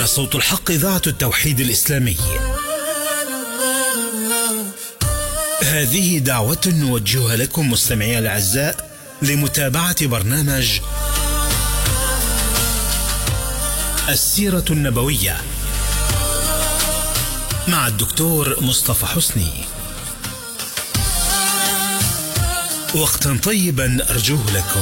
هنا صوت الحق إذاعة التوحيد الإسلامي هذه دعوة نوجهها لكم مستمعي الأعزاء لمتابعة برنامج السيرة النبوية مع الدكتور مصطفى حسني وقتا طيبا أرجوه لكم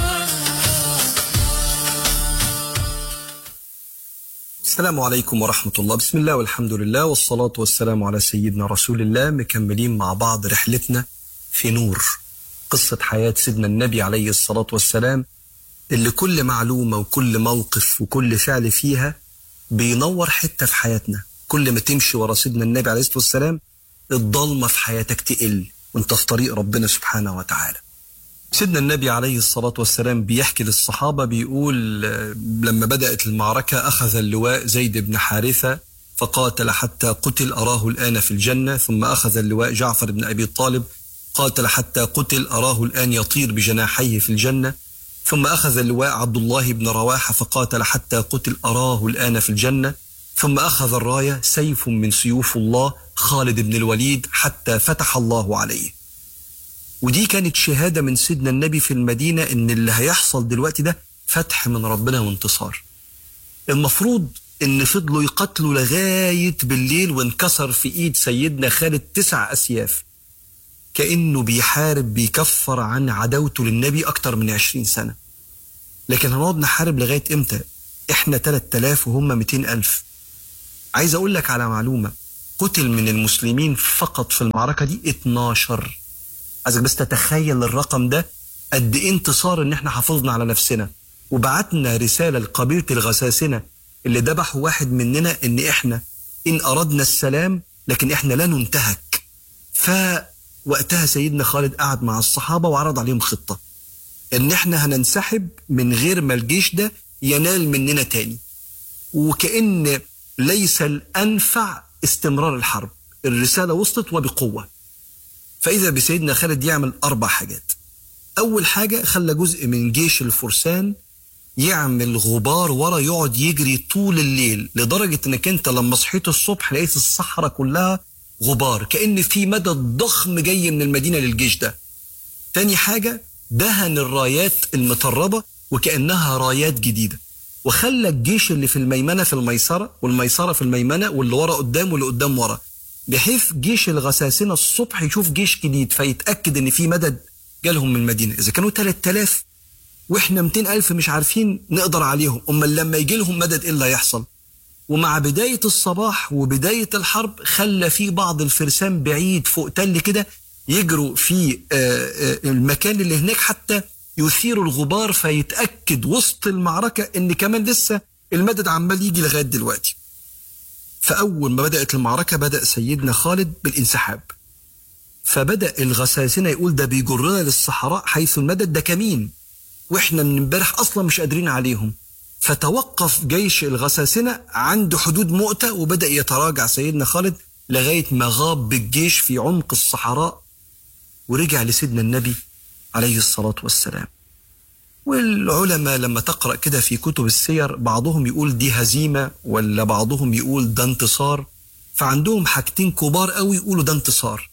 السلام عليكم ورحمة الله بسم الله والحمد لله والصلاة والسلام على سيدنا رسول الله مكملين مع بعض رحلتنا في نور قصة حياة سيدنا النبي عليه الصلاة والسلام اللي كل معلومة وكل موقف وكل فعل فيها بينور حتة في حياتنا كل ما تمشي ورا سيدنا النبي عليه الصلاة والسلام الضلمة في حياتك تقل وانت في طريق ربنا سبحانه وتعالى سيدنا النبي عليه الصلاة والسلام بيحكي للصحابة بيقول لما بدأت المعركة أخذ اللواء زيد بن حارثة فقاتل حتى قتل أراه الآن في الجنة ثم أخذ اللواء جعفر بن أبي طالب قاتل حتى قتل أراه الآن يطير بجناحيه في الجنة ثم أخذ اللواء عبد الله بن رواحة فقاتل حتى قتل أراه الآن في الجنة ثم أخذ الراية سيف من سيوف الله خالد بن الوليد حتى فتح الله عليه ودي كانت شهادة من سيدنا النبي في المدينة إن اللي هيحصل دلوقتي ده فتح من ربنا وانتصار المفروض إن فضلوا يقتلوا لغاية بالليل وانكسر في إيد سيدنا خالد تسع أسياف كأنه بيحارب بيكفر عن عداوته للنبي أكتر من عشرين سنة لكن هنقعد نحارب لغاية إمتى إحنا 3000 وهم 200 ألف عايز أقول لك على معلومة قتل من المسلمين فقط في المعركة دي 12 عايزك بس تتخيل الرقم ده قد ايه انتصار ان احنا حافظنا على نفسنا وبعتنا رساله لقبيله الغساسنه اللي ذبحوا واحد مننا ان احنا ان اردنا السلام لكن احنا لا ننتهك فوقتها سيدنا خالد قعد مع الصحابه وعرض عليهم خطه ان احنا هننسحب من غير ما الجيش ده ينال مننا تاني وكأن ليس الأنفع استمرار الحرب الرسالة وصلت وبقوة فإذا بسيدنا خالد يعمل أربع حاجات أول حاجة خلى جزء من جيش الفرسان يعمل غبار ورا يقعد يجري طول الليل لدرجة انك انت لما صحيت الصبح لقيت الصحراء كلها غبار كأن في مدد ضخم جاي من المدينة للجيش ده تاني حاجة دهن الرايات المطربة وكأنها رايات جديدة وخلى الجيش اللي في الميمنة في الميسرة والميسرة في الميمنة واللي ورا قدام واللي قدام ورا بحيث جيش الغساسنة الصبح يشوف جيش جديد فيتأكد ان في مدد جالهم من المدينة اذا كانوا 3000 واحنا 200 ألف مش عارفين نقدر عليهم امال لما يجي لهم مدد ايه اللي هيحصل ومع بداية الصباح وبداية الحرب خلى في بعض الفرسان بعيد فوق تل كده يجروا في المكان اللي هناك حتى يثيروا الغبار فيتأكد وسط المعركة ان كمان لسه المدد عمال يجي لغاية دلوقتي فأول ما بدأت المعركة بدأ سيدنا خالد بالانسحاب فبدأ الغساسنة يقول ده بيجرنا للصحراء حيث المدد ده كمين واحنا من امبارح اصلا مش قادرين عليهم فتوقف جيش الغساسنة عند حدود مؤتة وبدأ يتراجع سيدنا خالد لغاية ما غاب بالجيش في عمق الصحراء ورجع لسيدنا النبي عليه الصلاة والسلام والعلماء لما تقرأ كده في كتب السير بعضهم يقول دي هزيمة ولا بعضهم يقول ده انتصار فعندهم حاجتين كبار قوي يقولوا ده انتصار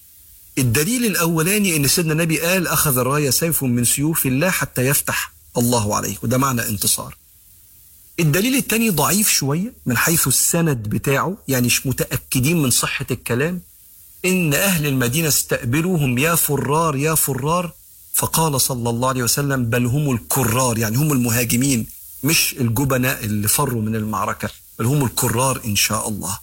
الدليل الأولاني إن سيدنا النبي قال أخذ الراية سيف من سيوف الله حتى يفتح الله عليه وده معنى انتصار الدليل الثاني ضعيف شوية من حيث السند بتاعه يعني مش متأكدين من صحة الكلام إن أهل المدينة استقبلوهم يا فرار يا فرار فقال صلى الله عليه وسلم بل هم الكرار يعني هم المهاجمين مش الجبناء اللي فروا من المعركة بل هم الكرار إن شاء الله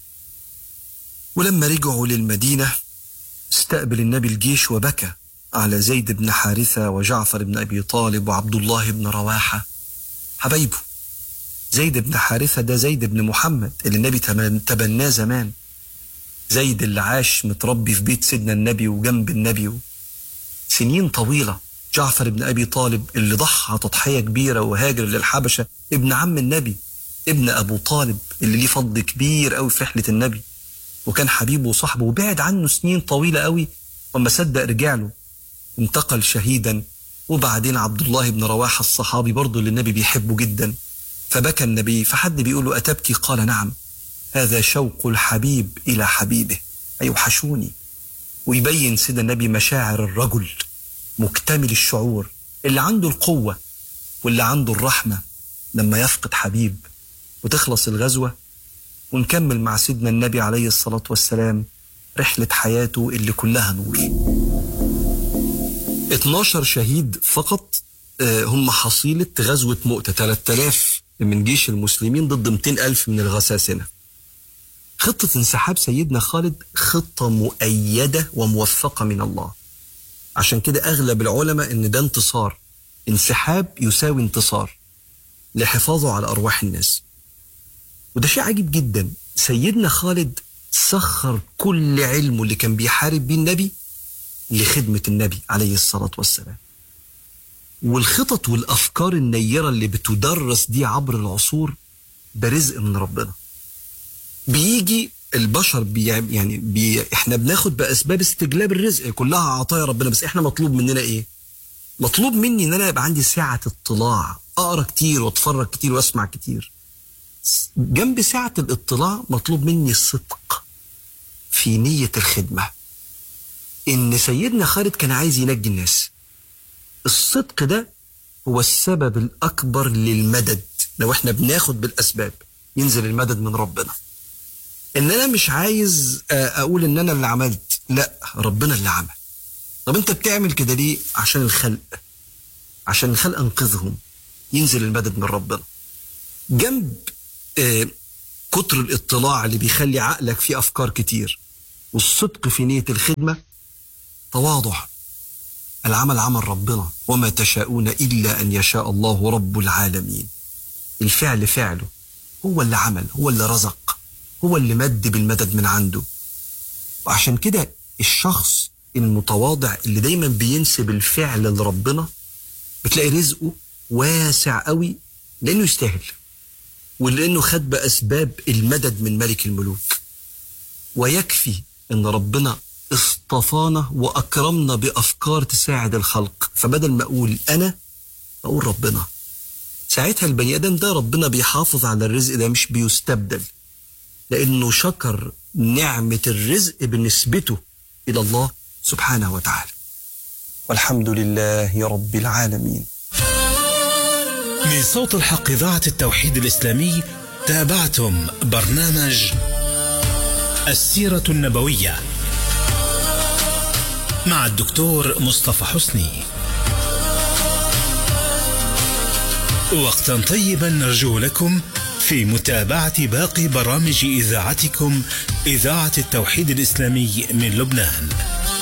ولما رجعوا للمدينة استقبل النبي الجيش وبكى على زيد بن حارثة وجعفر بن أبي طالب وعبد الله بن رواحة حبايبه زيد بن حارثة ده زيد بن محمد اللي النبي تبناه زمان زيد اللي عاش متربي في بيت سيدنا النبي وجنب النبي سنين طويلة جعفر بن أبي طالب اللي ضحى تضحية كبيرة وهاجر للحبشة ابن عم النبي ابن أبو طالب اللي ليه فضل كبير قوي في رحلة النبي وكان حبيبه وصاحبه وبعد عنه سنين طويلة قوي وما صدق رجع له انتقل شهيدا وبعدين عبد الله بن رواحة الصحابي برضه اللي النبي بيحبه جدا فبكى النبي فحد بيقول له أتبكي قال نعم هذا شوق الحبيب إلى حبيبه أيوحشوني ويبين سيدنا النبي مشاعر الرجل مكتمل الشعور اللي عنده القوة واللي عنده الرحمة لما يفقد حبيب وتخلص الغزوة ونكمل مع سيدنا النبي عليه الصلاة والسلام رحلة حياته اللي كلها نور 12 شهيد فقط آه، هم حصيلة غزوة مؤتة 3000 من جيش المسلمين ضد 200 ألف من الغساسنة خطة انسحاب سيدنا خالد خطة مؤيدة وموفقة من الله عشان كده أغلب العلماء إن ده انتصار انسحاب يساوي انتصار لحفاظه على أرواح الناس وده شيء عجيب جدا سيدنا خالد سخر كل علمه اللي كان بيحارب بيه النبي لخدمة النبي عليه الصلاة والسلام والخطط والأفكار النيرة اللي بتدرس دي عبر العصور ده رزق من ربنا بيجي البشر بي يعني بي احنا بناخد باسباب استجلاب الرزق كلها عطايا ربنا بس احنا مطلوب مننا ايه؟ مطلوب مني ان انا يبقى عندي سعه اطلاع اقرا كتير واتفرج كتير واسمع كتير جنب سعه الاطلاع مطلوب مني الصدق في نيه الخدمه ان سيدنا خالد كان عايز ينجي الناس الصدق ده هو السبب الاكبر للمدد لو احنا بناخد بالاسباب ينزل المدد من ربنا ان انا مش عايز اقول ان انا اللي عملت لا ربنا اللي عمل طب انت بتعمل كده ليه عشان الخلق عشان الخلق انقذهم ينزل المدد من ربنا جنب آه كتر الاطلاع اللي بيخلي عقلك فيه افكار كتير والصدق في نيه الخدمه تواضع العمل عمل ربنا وما تشاءون الا ان يشاء الله رب العالمين الفعل فعله هو اللي عمل هو اللي رزق هو اللي مد بالمدد من عنده وعشان كده الشخص المتواضع اللي دايما بينسب الفعل لربنا بتلاقي رزقه واسع قوي لانه يستاهل ولانه خد باسباب المدد من ملك الملوك ويكفي ان ربنا اصطفانا واكرمنا بافكار تساعد الخلق فبدل ما اقول انا اقول ربنا ساعتها البني ادم ده ربنا بيحافظ على الرزق ده مش بيستبدل لانه شكر نعمه الرزق بنسبته الى الله سبحانه وتعالى والحمد لله رب العالمين من صوت الحق إذاعة التوحيد الإسلامي تابعتم برنامج السيرة النبوية مع الدكتور مصطفى حسني وقتا طيبا نرجو لكم في متابعة باقي برامج إذاعتكم إذاعة التوحيد الإسلامي من لبنان